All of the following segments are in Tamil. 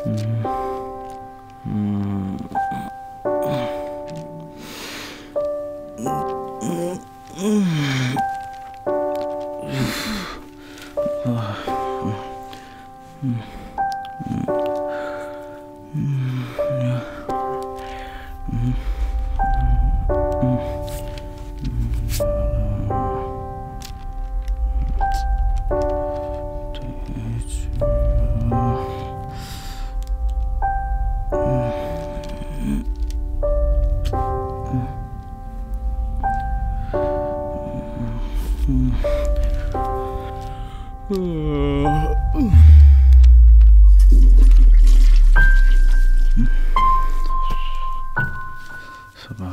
சபா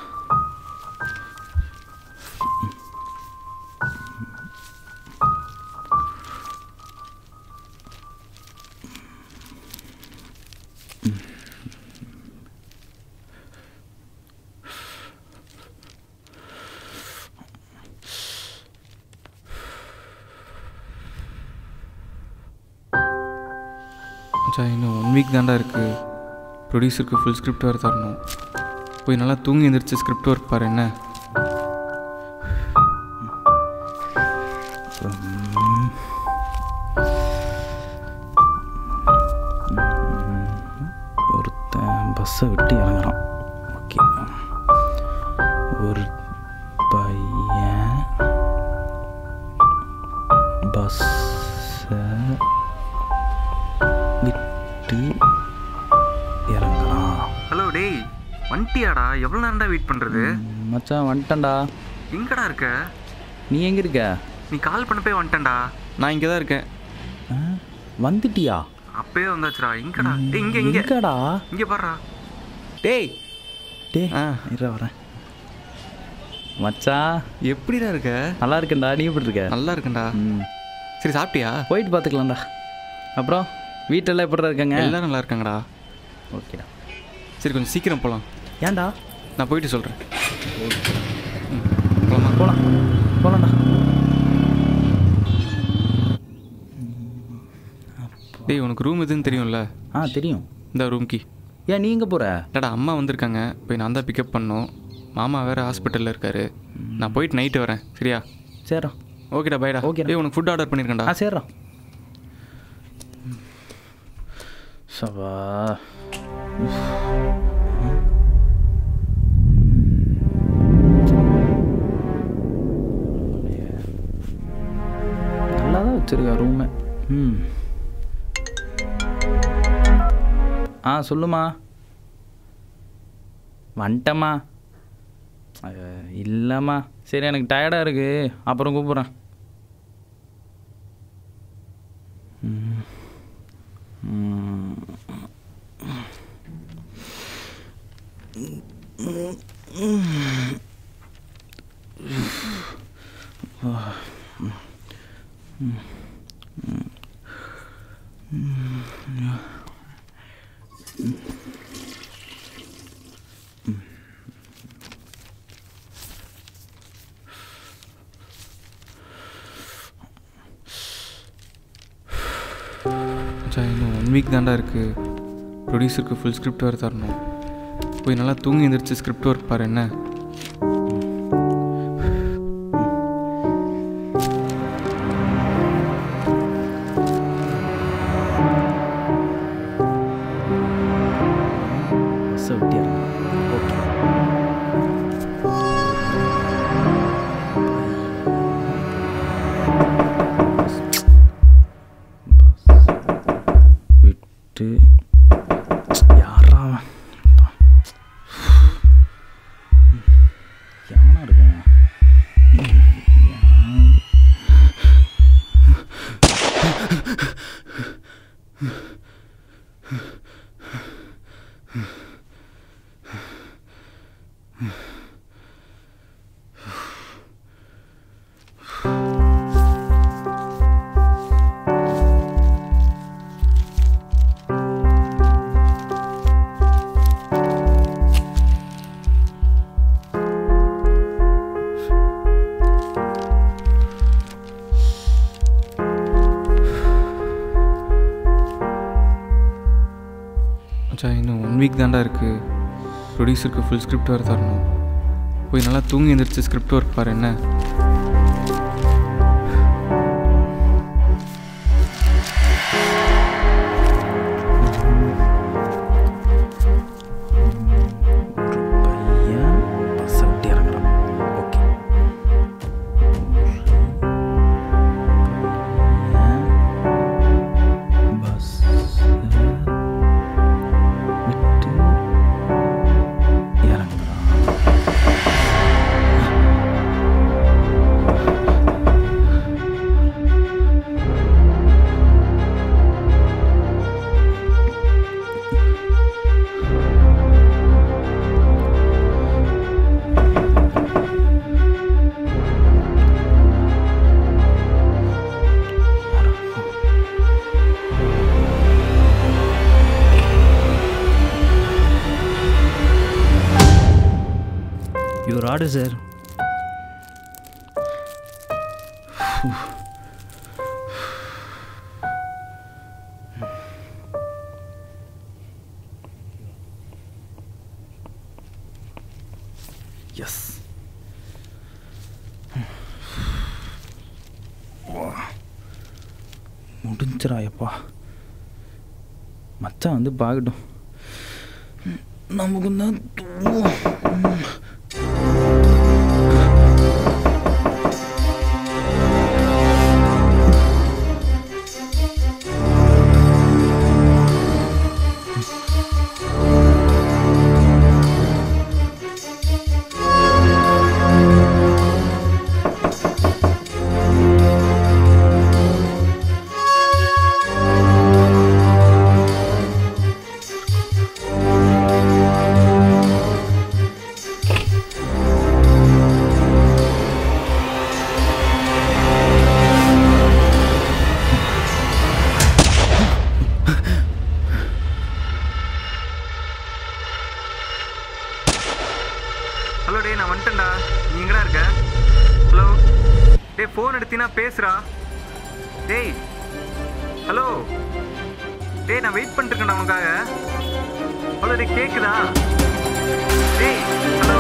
மச்சான் இன்னும் ஒன் வீக் தாண்டா இருக்குது ப்ரொடியூசருக்கு ஃபுல் ஸ்கிரிப்ட் வேறு தரணும் போய் நல்லா தூங்கி எந்திரிச்சு ஸ்கிரிப்ட் ஒர்க் பாரு என்ன ஒருத்தன் பஸ்ஸை விட்டு இறங்குறான் ஓகே ஒரு பையன் பஸ்ஸை விட்டு இறங்குறான் ஹலோ டேய் வந்துட்டியாடா எவ்வளோ நேரம்டா வெயிட் பண்ணுறது மச்சான் வந்துட்டேன்டா எங்கடா இருக்க நீ எங்கே இருக்க நீ கால் பண்ண போய் வந்துட்டேன்டா நான் இங்கே தான் இருக்கேன் ஆ, வந்துட்டியா அப்பயே வந்தாச்சுடா எங்கடா டேய் இங்கே இங்கே எங்கடா இங்கே பாடுறா டேய் டே ஆ. இரு வரேன் மச்சான் எப்படிடா இருக்க நல்லா இருக்கேன்டா நீ எப்படி இருக்க நல்லா இருக்கேன்டா ம் சரி சாப்பிட்டியா போயிட்டு பார்த்துக்கலாம்டா அப்புறம் வீட்டெல்லாம் எப்படிடா இருக்காங்க எல்லாம் நல்லா இருக்காங்கடா ஓகேடா சரி கொஞ்சம் சீக்கிரம் போகலாம் ஏன்டா நான் போயிட்டு சொல்கிறேன் போகலாமா போகலாம் போகலாம்டா டேய் உனக்கு ரூம் எதுன்னு தெரியும்ல ஆ தெரியும் இந்த ரூம் கீ ஏன் நீ எங்கே போகிற இல்லடா அம்மா வந்திருக்காங்க போய் நான் தான் பிக்கப் பண்ணோம் மாமா வேறு ஹாஸ்பிட்டலில் இருக்காரு நான் போயிட்டு நைட்டு வரேன் சரியா சரிடா ஓகேடா பைடா ஓகேடா. டேய் உனக்கு ஃபுட் ஆர்டர் பண்ணியிருக்கேன்டா ஆ சரிடா சவா நல்லா தான் வச்சிருக்கா ரூமை ம் ஆ சொல்லுமா வந்துட்டம்மா அஹ், இல்லைம்மா சரி எனக்கு டயர்டாக இருக்குது அப்புறம் கூப்பிட்றேன் மச்சான் இன்னும் ஒன் வீக் தாண்டா இருக்குது ப்ரொடியூசருக்கு ஃபுல் ஸ்கிரிப்ட் வேறு தரணும் போய் நல்லா தூங்கி எந்திரிச்சு ஸ்கிரிப்ட் ஒர்க் பாரு என்ன பஸ்ஸை விட்டு இறங்கலாம் ஓகே விட்டு யாரா அவன்? எவனா இருக்கான் மச்சான் இன்னும் ஒன் வீக் தாண்டா இருக்குது ப்ரொடியூசருக்கு ஃபுல் ஸ்கிரிப்ட் வேறு தரணும் போய் நல்லா தூங்கி எந்திரிச்சு ஸ்கிரிப்ட் ஒர்க் பாரு என்ன ஒரு பையன் பஸ்ஸை விட்டு இறங்குறான் ஓகே பஸ் விட்டு இறங்குறான் யுவர் ஆர்டர் சார் எஸ் முடிஞ்சிராயப்பா மச்சான் வந்து பார்க்கட்டும் நமக்கு தான் தூக்கம் ஹலோ டேய் நான் வந்துட்டேன்டா நீ எங்கடா இருக்க ஹலோ டேய் ஃபோன் எடுத்தீங்கன்னா பேசுடா டேய் ஹலோ டேய் நான் வெயிட் பண்ணிட்டு இருக்கேன்டா உனக்காக ஹலோ டேய் கேக்குதா டேய் ஹலோ